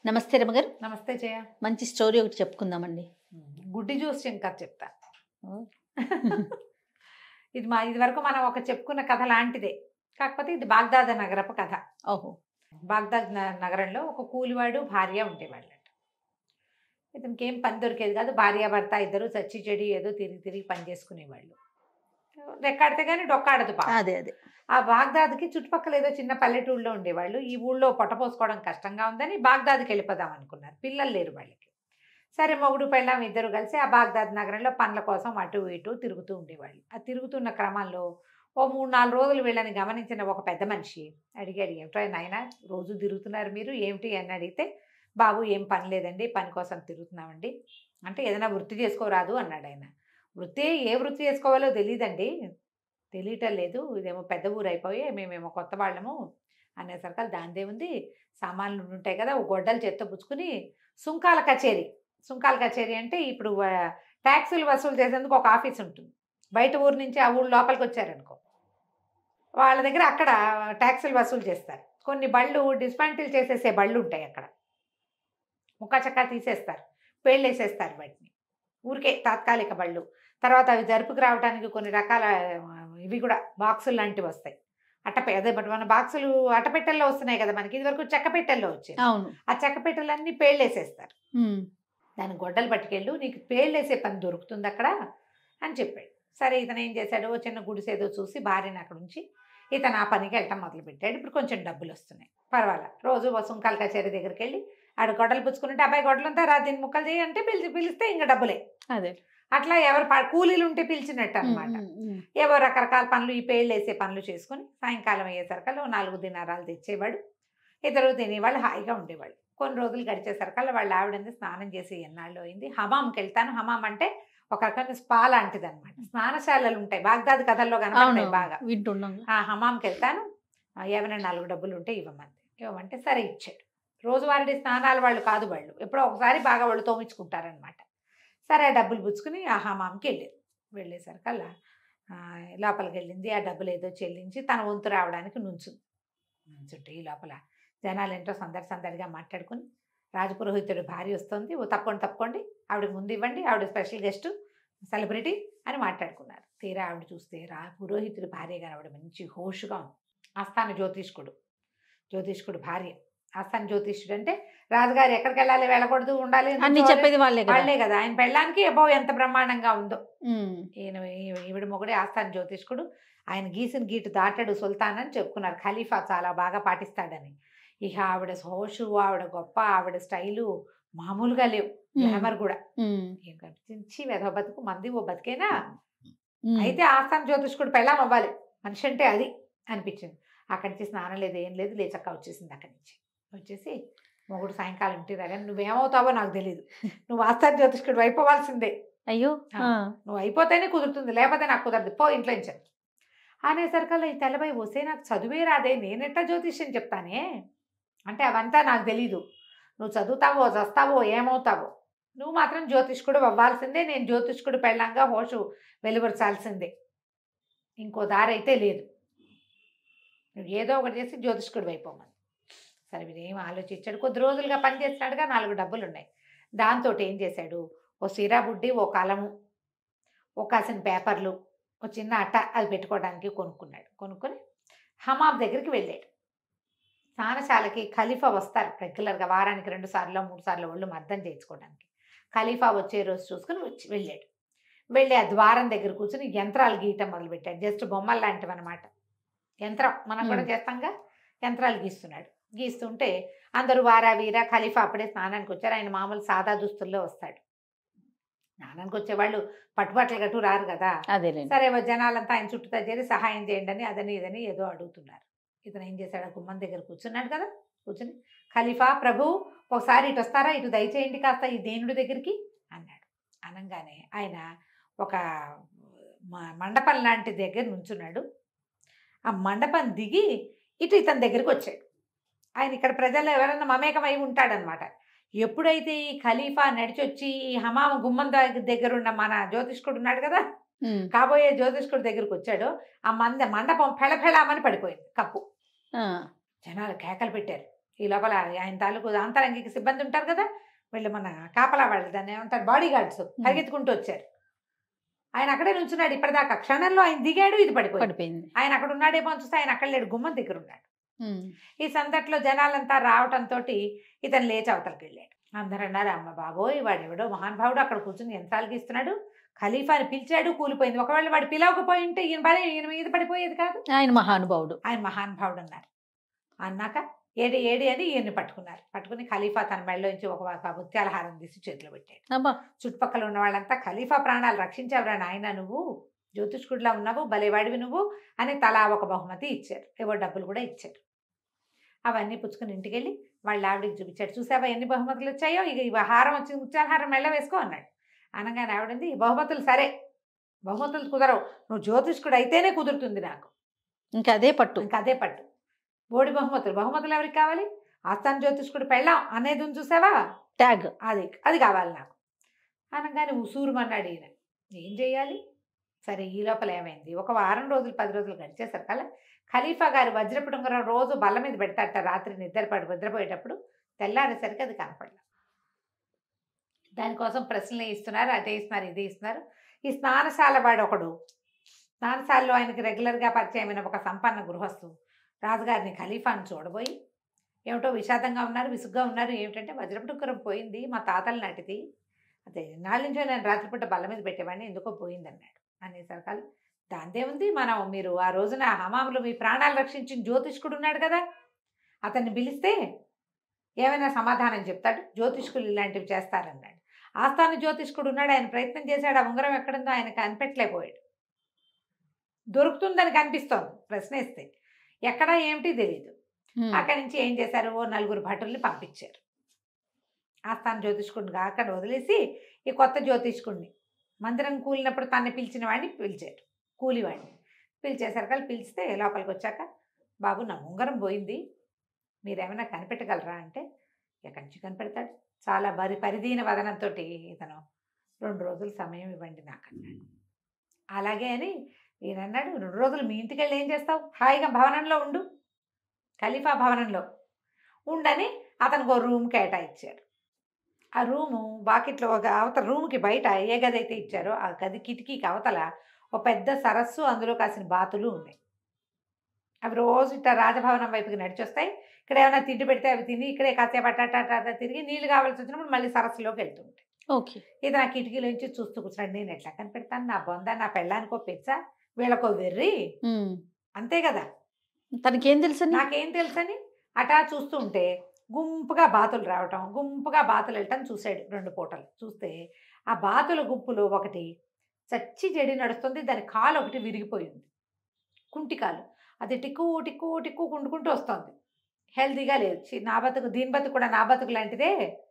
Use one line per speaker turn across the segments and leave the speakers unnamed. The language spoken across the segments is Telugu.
నమస్తే రమగారు
నమస్తే జయ
మంచి స్టోరీ ఒకటి చెప్పుకుందామండి
గుడ్డి జ్యూస్ ఇంకా చెప్తా ఇది మా ఇది వరకు మనం ఒక చెప్పుకున్న కథ లాంటిదే కాకపోతే ఇది బాగ్దాద్ నగరపు కథ
ఓహో
బాగ్దాద్ న- నగరంలో ఒక కూలివాడు భార్య ఉండేవాళ్ళట ఇతనికి ఏం పని దొరికేది కాదు భార్య భర్త ఇద్దరు చచ్చి చెడి ఏదో తిరిగి తిరిగి పని చేసుకునేవాళ్ళు రెక్కాడితే కానీ డొక్కాడదు పాపం.
అదే అదే
ఆ బాగ్దాద్కి చుట్టుపక్కల ఏదో చిన్న పల్లెటూళ్ళలో ఉండేవాళ్ళు ఈ ఊళ్ళో పొట్టపోసుకోవడం కష్టంగా ఉందని బాగ్దాద్కి వెళ్ళిపోదాం అనుకున్నారు పిల్లలు లేరు వాళ్ళకి సరే మొగుడు పెళ్ళాం ఇద్దరు కలిసి ఆ బాగ్దాద్ నగరంలో పనుల కోసం అటు ఇటు తిరుగుతూ ఉండేవాళ్ళు ఆ తిరుగుతున్న క్రమంలో ఓ మూడు నాలుగు రోజులు వీళ్ళని గమనించిన ఒక పెద్ద మనిషి అడిగాడు ఏమిటో నాయన రోజు తిరుగుతున్నారు మీరు ఏమిటి అని అడిగితే బాబు ఏం పని లేదండి పని కోసం తిరుగుతున్నామండి అంటే ఏదైనా వృత్తి చేసుకోరాదు అన్నాడు ఆయన వృత్తి ఏ వృత్తి చేసుకోవాలో తెలియదండి తెలియటం లేదు ఇదేమో పెద్ద ఊరు అయిపోయి మేమేమో కొత్త వాళ్ళము అనేసరికి దానిదే ఉంది సామాన్లు ఉంటాయి కదా ఓ గొడ్డలు చేత్తో పుచ్చుకుని సుంకాల కచేరీ సుంకాల కచేరీ అంటే ఇప్పుడు ఆ, ట్యాక్సులు వసూలు చేసేందుకు ఒక ఆఫీస్ ఉంటుంది బయట ఊరు నుంచి ఆ ఊరు లోపలికి వచ్చారనుకో వాళ్ళ దగ్గర అక్కడ ట్యాక్సులు వసూలు చేస్తారు కొన్ని బళ్ళు డిస్మాంటిల్ చేసేసే బళ్ళు ఉంటాయి అక్కడ ముక్క చక్కా తీసేస్తారు పేళ్ళేసేస్తారు వాటిని ఊరికే తాత్కాలిక బళ్ళు తర్వాత అవి జరుపుకు రావడానికి కొన్ని రకాల ఆ, ఇవి కూడా బాక్సులు లాంటివి వస్తాయి అట్టపె అదే బట్ మన బాక్సులు అట్టపెట్టెల్లో వస్తున్నాయి కదా మనకి ఇది వరకు చెక్క పెట్టెల్లో వచ్చాయి
అవును
ఆ చెక్క పెట్టెలన్నీ పేళ్ళేసేస్తారు
ఉమ్,
దాని గొడ్డలు పట్టుకెళ్ళు నీకు పేళ్ళేసే పని దొరుకుతుంది అక్కడ అని చెప్పాడు సరే ఇతను ఏం చేశాడు ఓ చిన్న గుడిసేదో చూసి భార్యని అక్కడ ఉంచి ఇతను ఆ పనికి వెళ్ళటం మొదలు పెట్టాడు ఇప్పుడు కొంచెం డబ్బులు వస్తున్నాయి పర్వాలా రోజు ఓ సుంకాల కచేరీ దగ్గరికి వెళ్ళి ఆడ గొడ్డలు పుచ్చుకుంటే అబ్బాయి గొడ్డలంతా రా దీన్ని ముక్కలు చేయి అంటే పిలిచి పిలిస్తే ఇంకా డబ్బులే
అదే
అట్లా ఎవరు ప- కూలీలు ఉంటే పిలిచినట్టు
ఉమ్,
అనమాట
ఉమ్, ఉమ్.
ఏవో రకరకాల పనులు ఈ పేళ్ళు వేసే పనులు చేసుకుని సాయంకాలం అయ్యేసరికల్లా ఓ నాలుగు దినారాలు తెచ్చేవాడు ఇద్దరు తినేవాళ్ళు హాయిగా ఉండేవాళ్ళు కొన్ని రోజులు గడిచేసరికల్లా వాళ్ళ ఆవిడంది స్నానం చేసి ఎన్నాళ్ళు అయింది హమాంకి వెళ్తాను హమాం అంటే ఒక రకమైన స్పా లాంటిది అనమాట స్నానశాలలు ఉంటాయి బాగ్దాద్ కథల్లో
అవును
కనపడతాయి బాగా
వింటున్నాం
ఆ హమాంకి వెళ్తాను ఆ, ఏమైనా నాలుగు డబ్బులు ఉంటే ఇవ్వమంది ఇవ్వమంటే సరే ఇచ్చాడు రోజువారీ స్నానాలు వాళ్ళు కాదు వాళ్ళు ఎప్పుడో ఒకసారి బాగా వాళ్ళు తోమించుకుంటారనమాట సరే ఆ డబ్బులు పుచ్చుకుని ఆ హమాంకి వెళ్ళారు వెళ్ళేసరికల్లా ఆ, లోపలికి వెళ్ళింది ఆ డబ్బులు ఏదో చెల్లించి తన వంతు రావడానికి నుంచుంది నుంచుంటే ఈ లోపల జనాలు ఏంటో సందడి సందడిగా మాట్లాడుకుని రాజపురోహితుడు భార్య వస్తుంది ఓ తప్పకుండా తప్పకోండి ఆవిడకి ముందు ఇవ్వండి ఆవిడ స్పెషల్ గెస్ట్ సెలబ్రిటీ అని మాట్లాడుకున్నారు తీరా ఆవిడ చూస్తే రా పురోహితుడి భార్య కనబడి మంచి హోషుగా ఉంది ఆస్థాన జ్యోతిష్కుడు జ్యోతిష్కుడు భార్య ఆస్థాన జ్యోతిష్కుడు అంటే రాజుగారు ఎక్కడికి వెళ్ళాలి వెళ్ళకూడదు ఉండాలి
అన్ని
నుంచోవాలి.
చెప్పేది వాళ్ళే కదా
వాళ్ళే కదా ఆయన పెళ్ళానికి ఎబో ఎంత బ్రహ్మాండంగా ఉందో
ఉమ్,
ఈయన ఈ- ఈవిడ మొగుడే ఆస్థాన జ్యోతిష్కుడు ఆయన గీసిన గీటు దాటాడు సుల్తాన్ అని చెప్పుకున్నారు ఖలీఫా చాలా బాగా పాటిస్తాడని ఇక ఆవిడ హోషు ఆవిడ గొప్ప ఆవిడ స్టైలు మామూలుగా లేవు
ఉమ్,
గ్లామర్ కూడా
ఉమ్,
ఏం కనిపించి వెధవ బతుకు మంది ఓ బతికేనా
ఉమ్.
అయితే ఆస్థాన జ్యోతిష్కుడు పెళ్ళాం అవ్వాలి మనిషి అంటే అది అనిపించింది అక్కడి నుంచి స్నానం లేదు ఏం లేదు లేచక్క వచ్చేసింది అక్కడి నుంచి వచ్చేసి మొగుడు సాయంకాలం ఇంటి దగ్గర నువ్వేమవుతావో నాకు తెలియదు నువ్వు ఆస్థాన జ్యోతిష్కుడు అయిపోవాల్సిందే
అయ్యో
ఆ.
ఆ,
నువ్వు అయిపోతేనే కుదురుతుంది లేకపోతే నాకు కుదరదు పో ఇంట్లో నుంచి అనేసరికల్లా ఈ తెల్లబాయి వస్తే నాకు చదువే రాదే నేనెట్టా జ్యోతిష్యం చెప్తానే అంటే అవంతా నాకు తెలీదు నువ్వు చదువుతావో చస్తావో ఏమవుతావో నువ్వు మాత్రం జ్యోతిష్కుడు అవ్వాల్సిందే నేను జ్యోతిష్కుడు పెళ్ళంగా హోషు వెలువరచాల్సిందే ఇంకో దారి అయితే లేదు నువ్వు ఏదో ఒకటి చేసి జ్యోతిష్కుడు అయిపోమని సరే వీడు ఏం ఆలోచించాడు కొద్ది రోజులుగా పని చేస్తున్నాడుగా నాలుగు డబ్బులు ఉన్నాయి దాంతో ఏం చేశాడు ఓ సిరా బుడ్డి ఓ కలము ఓ కాసిన పేపర్లు ఓ చిన్న అట్ట అది పెట్టుకోవడానికి కొనుక్కున్నాడు కొనుక్కొని హమాం దగ్గరికి వెళ్ళాడు స్నానశాలకి ఖలీఫా వస్తారు రెగ్యులర్గా వారానికి రెండు సార్లు మూడు సార్లు ఒళ్ళు మర్దం చేయించుకోవడానికి ఖలీఫా వచ్చే రోజు చూసుకుని వచ్చి వెళ్ళాడు వెళ్ళి ఆ ద్వారం దగ్గర కూర్చుని యంత్రాలు గీయటం మొదలుపెట్టాడు జస్ట్ బొమ్మలు లాంటివి అనమాట యంత్రం మనం కూడా
Hmm.
చేస్తాంగా యంత్రాలు గీస్తున్నాడు గీస్తుంటే అందరూ వారా వీరా ఖలీఫా అప్పుడే స్నానానికి వచ్చారు ఆయన మామూలు సాదా దుస్తుల్లో వస్తాడు స్నానానికి వచ్చేవాళ్ళు పట్టుబట్టలు గట్టు రారు కదా
అదేలేండి
సరే ఓ జనాలంతా ఆయన చుట్టూ చేరి సహాయం చేయండి అని అదని ఇదని ఏదో అడుగుతున్నారు ఇతను ఏం చేశాడు ఆ గుమ్మం దగ్గర కూర్చున్నాడు కదా కూర్చుని ఖలీఫా ప్రభు ఒకసారి ఇటు వస్తారా ఇటు దయచేయండి కాస్త ఈ దేనుడి దగ్గరికి అన్నాడు అనగానే ఆయన ఒక మ- మండపం లాంటి దగ్గర నుంచున్నాడు ఆ మండపం దిగి ఇటు ఇతని దగ్గరికి వచ్చాడు ఆయన ఇక్కడ ప్రజల్లో ఎవరైనా మమేకమై ఉంటాడనమాట ఎప్పుడైతే ఈ ఖలీఫా నడిచొచ్చి ఈ హమామ గుమ్మం దగ్గ- దగ్గర ఉన్న మన జ్యోతిష్కుడు ఉన్నాడు కదా
ఉమ్,
కాబోయే జ్యోతిష్కుడి దగ్గరికి వచ్చాడో ఆ మంద మండపం ఫెళఫెళామని పడిపోయింది కప్పు
ఆ,
జనాలు కేకలు పెట్టారు ఈ లోపల ఆయన తాలూకు అంతరంగిక సిబ్బంది ఉంటారు కదా వీళ్ళు మన కాపలా వాళ్ళు దాన్ని ఏమంటారు బాడీ గార్డ్స్ పరిగెత్తుకుంటూ వచ్చారు ఆయన అక్కడే నుంచున్నాడు ఇప్పటిదాకా క్షణంలో ఆయన దిగాడు ఇది పడిపోయింది
పడిపోయింది
ఆయన అక్కడ ఉన్నాడేమో అని చూస్తే ఆయన అక్కడ లేడు గుమ్మం దగ్గర ఉన్నాడు
ఉమ్.
ఈ సందట్లో జనాలంతా రావటంతో ఇతను లేచి అవతలకి వెళ్ళాడు అందరూ అన్నారు అమ్మ బాబోయ్ వాడెవడో మహానుభావుడు అక్కడ కూర్చుని యంత్రాలకి ఇస్తున్నాడు ఖలీఫాని పిలిచాడు కూలిపోయింది ఒకవేళ వాడు పిలవకపోయి ఉంటే ఈయన పడి ఈయన మీద పడిపోయేది కాదు
ఆయన మహానుభావుడు
ఆయన మహానుభావుడు అన్నారు అన్నాక ఏడి ఏడి అని ఈయన్ని పట్టుకున్నారు పట్టుకుని ఖలీఫా తన మెడలోంచి ఒక ఒక ముత్యాల హారం తీసి చేతిలో పెట్టాడు
అబ్బా
చుట్టుపక్కల ఉన్న వాళ్ళంతా ఖలీఫా ప్రాణాలు రక్షించావురా నాయన నువ్వు జ్యోతిష్కుడిలా ఉన్నావు భలేవాడివి నువ్వు అని తలా ఒక బహుమతి ఇచ్చారు ఏవో డబ్బులు కూడా ఇచ్చారు అవన్నీ పుచ్చుకుని ఇంటికి వెళ్ళి వాళ్ళ ఆవిడకి చూపించాడు చూసావా ఎన్ని బహుమతులు వచ్చాయో ఇక ఇవి హారం వచ్చి ముత్యాల హారం మెళ్ళ వేసుకో అన్నాడు అనగానే ఆవిడంది "ఈ బహుమతులు సరే బహుమతులు కుదరవు నువ్వు జ్యోతిష్కుడు అయితేనే కుదురుతుంది నాకు
ఇంకా అదే పట్టు
ఇంకా అదే పట్టు బోడి బహుమతులు బహుమతులు ఎవరికి కావాలి ఆస్థాన జ్యోతిష్కుడు పెళ్ళాం అనేది ఉంది చూసావా
ట్యాగ్
అది అది కావాలి నాకు అనగానే ఉసూరుమన్నాడు ఈయన ఏం చేయాలి సరే ఈ లోపల ఏమైంది ఒక వారం రోజులు పది రోజులు గడిచేసరికి కల్లా ఖలీఫా గారి వజ్రపు ఉంగరం రోజు బల్ల మీద పెడతాట రాత్రి నిద్ర పడి నిద్రపోయేటప్పుడు తెల్లారేసరికి అది కనపడలే దానికోసం ప్రశ్నలు ఇస్తున్నారు అదే ఇస్తున్నారు ఇది ఇస్తున్నారు ఈ స్నానశాల వాడు ఒకడు స్నానశాలలో ఆయనకి రెగ్యులర్గా పరిచయమైన ఒక సంపన్న గృహస్థు రాజుగారిని ఖలీఫాను చూడబోయి ఏమిటో విషాదంగా ఉన్నారు విసుగ్గా ఉన్నారు ఏమిటంటే వజ్రపుటుక్కరం పోయింది మా తాతల నాటిది అదే నాళ్ళ నుంచో నేను రాత్రిపూట బల్ల మీద పెట్టేవాడిని ఎందుకో పోయింది అన్నాడు అనేసరికి దాందే ఉంది మనం మీరు ఆ రోజున హమాములు మీ ప్రాణాలు రక్షించిన జ్యోతిష్కుడు ఉన్నాడు కదా అతన్ని పిలిస్తే ఏమైనా సమాధానం చెప్తాడు జ్యోతిష్కులు ఇలాంటివి చేస్తారన్నాడు ఆస్థాన జ్యోతిష్కుడు ఉన్నాడు ఆయన ప్రయత్నం చేశాడు ఆ ఉంగరం ఎక్కడుందో ఆయన కనిపెట్టలేకపోయాడు దొరుకుతుందని కనిపిస్తోంది ప్రశ్నిస్తే ఎక్కడ ఏమిటి తెలియదు
ఉమ్.
అక్కడి నుంచి ఏం చేశారు ఓ నలుగురు భటుల్ని పంపించారు ఆస్థాన జ్యోతిష్కుడిని అక్కడ వదిలేసి ఈ కొత్త జ్యోతిష్కుడిని మందిరం కూలినప్పుడు తన్ని పిలిచిన వాడిని పిలిచారు కూలివాడిని పిలిచేసరికి పిలిస్తే లోపలికి వచ్చాక బాబు నా ఉంగరం పోయింది మీరేమైనా కనిపెట్టగలరా అంటే ఎక్కడి నుంచి కనిపెడతాడు చాలా బరి పరిదీన వదనంతో ఇతను రెండు రోజులు సమయం ఇవ్వండి నాకు అన్నాడు అలాగే అని ఈయన అన్నాడు రెండు రోజులు మీ ఇంటికి వెళ్ళి ఏం చేస్తావు హాయిగా భవనంలో ఉండు ఖలీఫా భవనంలో ఉండని అతనికి ఒక రూమ్ కేటాయించారు ఆ రూము బాకెట్లో ఒక అవతల రూమ్కి బయట ఏ గది అయితే ఇచ్చారో ఆ గది కిటికీకి అవతల ఒక పెద్ద సరస్సు అందులో కాసిన బాతులు ఉన్నాయి అవి రోజు ఇట్లా రాజభవనం వైపుకి నడిచొస్తాయి ఇక్కడ ఏమైనా తిండి పెడితే అవి తిని ఇక్కడే కాసేపు అట్ట అట్ట అట్ట తిరిగి నీళ్ళు కావాల్సి వచ్చినప్పుడు మళ్ళీ సరస్సులోకి వెళ్తుంటాయి
ఓకే
ఇది నా కిటికీలోంచి చూస్తూ కూర్చున్నాడు నేను ఎట్లా కనిపెడతాను నా బొంద నా పెళ్ళానికో పెచ్చా వీళ్ళకో వెర్రి
ఉమ్.
అంతే కదా
తనకేం తెలుసని
నాకేం తెలుసని అటా చూస్తూ ఉంటే గుంపుగా బాతులు రావటం గుంపుగా బాతులు వెళ్ళటం చూశాడు రెండు పూటలు చూస్తే ఆ బాతుల గుంపులో ఒకటి చచ్చి చెడి నడుస్తుంది దాని కాలు ఒకటి విరిగిపోయింది కుంటి కాలు అది టిక్కు టిక్కు టిక్కు కుండుకుంటూ వస్తుంది హెల్తీగా లేదు చి, నా బతుకు దీని బతుకు కూడా నా బతుకు లాంటిదే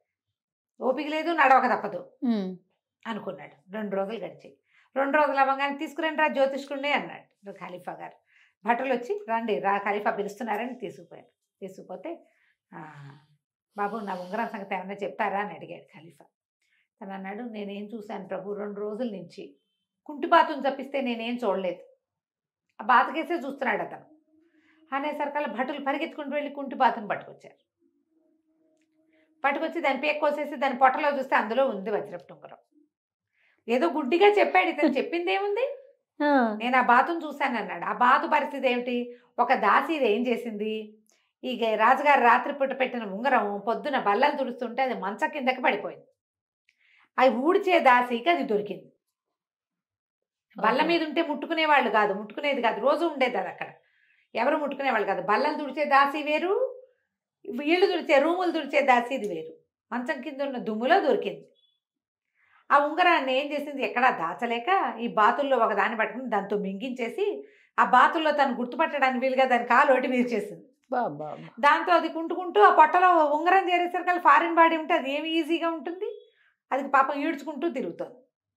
ఓపిక లేదు నడవక తప్పదు
ఉమ్.
అనుకున్నాడు రెండు రోజులు గడిచాయి రెండు రోజులు అవ్వగానే తీసుకురండి రా జ్యోతిష్కుడినే అన్నాడు ఖలీఫా గారు భటులు వచ్చి రండి రా ఖలీఫా పిలుస్తున్నారని తీసుకుపోయారు తీసుకుపోతే "ఆ, బాబు నా ఉంగరం సంగతి ఏమన్నా చెప్తారా అని అడిగాడు ఖలీఫా తను అన్నాడు నేనేం చూశాను ప్రభు రెండు రోజుల నుంచి కుంటి బాతుని తప్పిస్తే నేనేం చూడలేదు ఆ బాతకేసే చూస్తున్నాడు అతను అనేసరికల్లా భటులు పరిగెత్తుకుంటూ వెళ్ళి కుంటి బాతుని పట్టుకొచ్చారు పట్టుకొచ్చి దాని పేక్ కోసేసి దాని పొట్టలో చూస్తే అందులో ఉంది వజ్రపు ఉంగరం ఏదో గుడ్డిగా చెప్పాడు ఇతను చెప్పింది ఏముంది
ఆ.
నేను ఆ బాతును చూశాను అన్నాడు ఆ బాతు పరిస్థితి ఏమిటి ఒక దాసి ఇది ఏం చేసింది ఇక రాజుగారు రాత్రిపూట పెట్టిన ఉంగరం పొద్దున బల్లలు తుడుస్తుంటే అది మంచం కిందకి పడిపోయింది అది ఊడ్చే దాసికి అది దొరికింది బల్ల
ఓహో.
మీద ఉంటే ముట్టుకునేవాళ్ళు కాదు ముట్టుకునేది కాదు రోజు ఉండేది అది అక్కడ ఎవరు ముట్టుకునేవాళ్ళు కాదు బల్లలు తుడిచే దాసి వేరు వీళ్ళు తుడిచే రూములు తుడిచే దాసి ఇది వేరు మంచం కింద ఉన్న దుమ్ములో దొరికింది ఆ ఉంగరాన్ని ఏం చేసింది ఎక్కడా దాచలేక ఈ బాతుల్లో ఒక దాన్ని పట్టుకుని దాంతో మింగించేసి ఆ బాతుల్లో తను గుర్తుపట్టడానికి వీలుగా దాని కాలు ఒకటి వీర్చేసింది
బాబా
దాంతో అది కుంటుకుంటూ ఆ పొట్టలో ఉంగరం చేరేసరికి ఫారిన్ బాడీ ఉంటే అది ఏమి ఈజీగా ఉంటుంది అది పాపం ఈడ్చుకుంటూ తిరుగుతుంది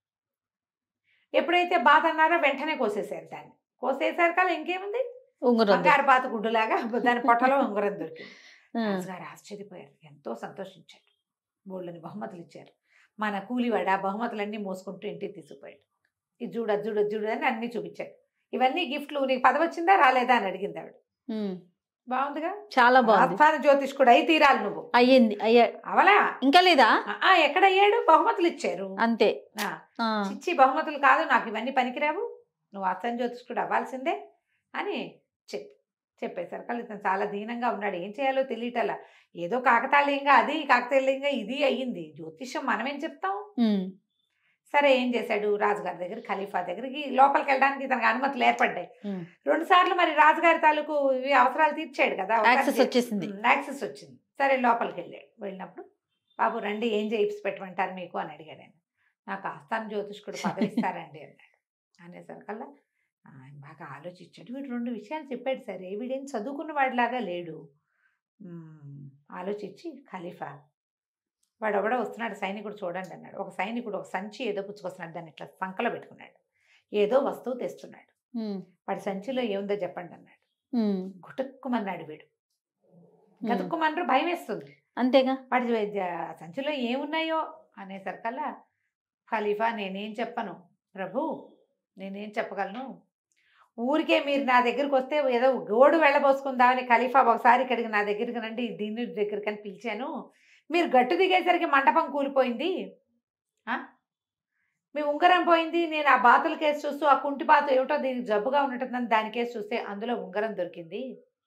ఎప్పుడైతే బాధ అన్నారో వెంటనే కోసేసారు దాన్ని కోసేసరికల్లా ఇంకేముంది
ఉంగరం
బంగారు బాత గుడ్డులాగా దాని పొట్టలో ఉంగరం దొరికింది
ఆ.
రాజుగారు ఆశ్చర్యపోయారు ఎంతో సంతోషించారు బోళ్ళని బహుమతులు ఇచ్చారు మన కూలివాడు ఆ బహుమతులన్నీ మోసుకుంటూ ఇంటికి తీసుకుపోయాడు ఇది చూడ చూడ చూడు అని అన్నీ చూపించాడు ఇవన్నీ గిఫ్ట్లు నీకు పదవి వచ్చిందా రాలేదా అని అడిగింది ఆవిడ
ఉమ్.
బాగుందిగా
చాలా బాగుంది
ఆస్థాన జ్యోతిష్కుడు అయి తీరాలి నువ్వు
అయ్యింది అయ్యా
అవలా
ఇంకా లేదా
ఆ, ఆ, ఎక్కడ అయ్యాడు బహుమతులు ఇచ్చారు
అంతే
ఆ,
ఆ,
ఇచ్చి బహుమతులు కాదు నాకు ఇవన్నీ పనికిరావు నువ్వు ఆస్థాన జ్యోతిష్కుడు అవ్వాల్సిందే అని చెప్పి చెప్పేశారు కానీ ఇతను చాలా దీనంగా ఉన్నాడు ఏం చేయాలో తెలియటలా ఏదో కాకతాళీయంగా అది కాకతాళీయంగా ఇది అయ్యింది జ్యోతిష్యం మనమేం చెప్తాం
ఉమ్,
సరే ఏం చేశాడు రాజుగారి దగ్గర ఖలీఫా దగ్గరికి లోపలికి వెళ్ళడానికి తనకు అనుమతులు ఏర్పడ్డాయి
ఉమ్.
రెండు సార్లు మరి రాజుగారి తాలూకు ఇవి అవసరాలు తీర్చాడు కదా ఒకసారి
యాక్సెస్ వచ్చేసింది
ఉమ్, యాక్సెస్ వచ్చింది సరే లోపలికి వెళ్ళాడు వెళ్ళినప్పుడు బాబు రండి ఏం చేయిప్స్ పెట్టమంటారు మీకు అని అడిగాడు ఆయన నాకు ఆస్థాన జ్యోతిష్కుడు పదవిస్తారండి అన్నాడు అనేసరికల్లా "ఆ, ఆయన బాగా ఆలోచించాడు వీడు రెండు విషయాలు చెప్పాడు సరే వీడేం చదువుకున్న వాడిలాగా లేడు ఉమ్, ఆలోచించి ఖలీఫా వాడు ఒకడో వస్తున్నాడు సైనికుడు చూడండి అన్నాడు ఒక సైనికుడు ఒక సంచి ఏదో పుచ్చుకొస్తున్నాడు దాన్ని ఇట్లా సంకలో పెట్టుకున్నాడు ఏదో వస్తువు తెస్తున్నాడు
ఉమ్,
వాడి సంచిలో ఏముందో చెప్పండి అన్నాడు
ఉమ్,
గుటక్కుమన్నాడు వీడు
ఉమ్.
గతుక్కుమన్నారు భయం వేస్తుంది
అంతేగా
వాడి జ- సంచిలో ఏమున్నాయో అనేసరికల్లా ఖలీఫా నేనేం చెప్పను ప్రభు నేనేం చెప్పగలను ఊరికే మీరు నా దగ్గరికి వస్తే ఏదో గోడు వెళ్ళబోసుకుందామని ఖలీఫా ఒకసారి ఇక్కడికి నా దగ్గరికి రండి దీని దగ్గరికి అని పిలిచాను మీరు గట్టు దిగేసరికి మండపం కూలిపోయింది ఆ? మీ ఉంగరం పోయింది నేను ఆ బాతుల కేసు చూస్తూ ఆ కుంటి బాతు ఏమిటో దీనికి జబ్బుగా ఉన్నట్టుందని దాని కేసు చూస్తే అందులో ఉంగరం దొరికింది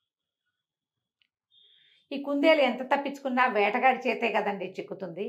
ఈ కుందేలు ఎంత తప్పించుకున్నా వేటగాడి చేతే కదండి చిక్కుతుంది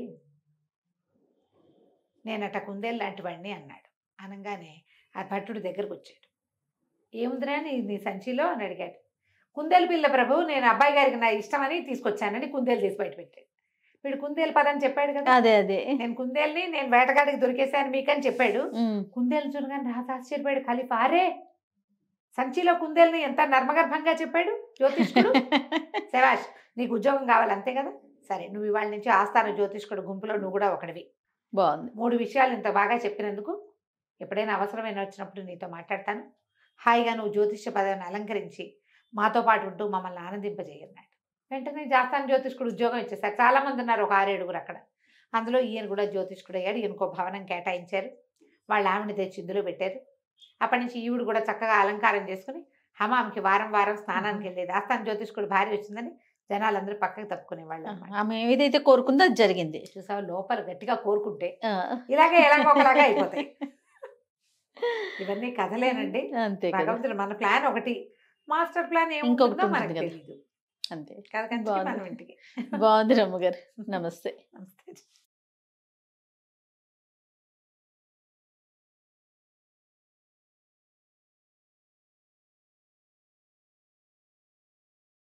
నేనట కుందేలు లాంటి వాడిని అన్నాడు అనగానే ఆ భట్టుడు దగ్గరకు వచ్చాడు ఏముందిరా నీ నీ సంచిలో అని అడిగాడు కుందేలు పిల్ల ప్రభు నేను అబ్బాయి గారికి నా ఇష్టమని తీసుకొచ్చానని కుందేలు తీసి బయట పెట్టాడు వీడు కుందేలు పదని చెప్పాడు కదా
అదే అదే
నేను కుందేల్ని నేను వేటగాడికి దొరికేశాను మీకని చెప్పాడు
ఉమ్,
కుందేలు చూడగానే రాజు ఆశ్చర్యపోయాడు ఖలీఫా అరే సంచిలో కుందేల్ని ఎంత నర్మగర్భంగా చెప్పాడు జ్యోతిష్కుడు శభాష్ నీకు ఉద్యోగం కావాలి అంతే కదా సరే నువ్వు ఇవాళ నుంచి ఆస్థాన జ్యోతిష్కుడు గుంపులో నువ్వు కూడా ఒకడివి
బాగుంది
మూడు విషయాలు ఇంత బాగా చెప్పినందుకు ఎప్పుడైనా అవసరమైన వచ్చినప్పుడు నీతో మాట్లాడతాను హాయిగా నువ్వు జ్యోతిష్య పదవిని అలంకరించి మాతో పాటు ఉంటూ మమ్మల్ని ఆనందింపజేయన్నాడు వెంటనే జాస్తాన్ జ్యోతిష్కుడు ఉద్యోగం ఇచ్చేసారు చాలా మంది ఉన్నారు ఒక ఆరేడుగురు అక్కడ అందులో ఈయన కూడా జ్యోతిష్కుడు అయ్యాడు ఈయనకో భవనం కేటాయించారు వాళ్ళ ఆవిడని తెచ్చి ఇందులో పెట్టారు అప్పటి నుంచి ఈవిడ కూడా చక్కగా అలంకారం చేసుకుని హమాంకి వారం వారం స్నానానికి వెళ్ళేది ఆస్థాన జ్యోతిష్కుడు భార్య వచ్చిందని జనాలందరూ పక్కకు తప్పుకునేవాళ్ళు అన్నమాట
ఆమె ఏదైతే కోరుకుందో అది జరిగింది
చూసావు లోపల గట్టిగా కోరుకుంటే
ఆ,
ఇలాగే ఎలాగోకలాగా అయిపోతాయి ఇవన్నీ కథలేనండి
అంతే కదా
భగవంతుడు మన ప్లాన్ ఒకటి మాస్టర్ ప్లాన్
ఇంకొకటి
ఏముంటుందో
ఉంటుంది
మనకు
కదా.
తెలియదు
అంతే
కథ కంచికి
బాగుంది.
మనం ఇంటికి
బాగుంది రమ్మ గారు నమస్తే
నమస్తే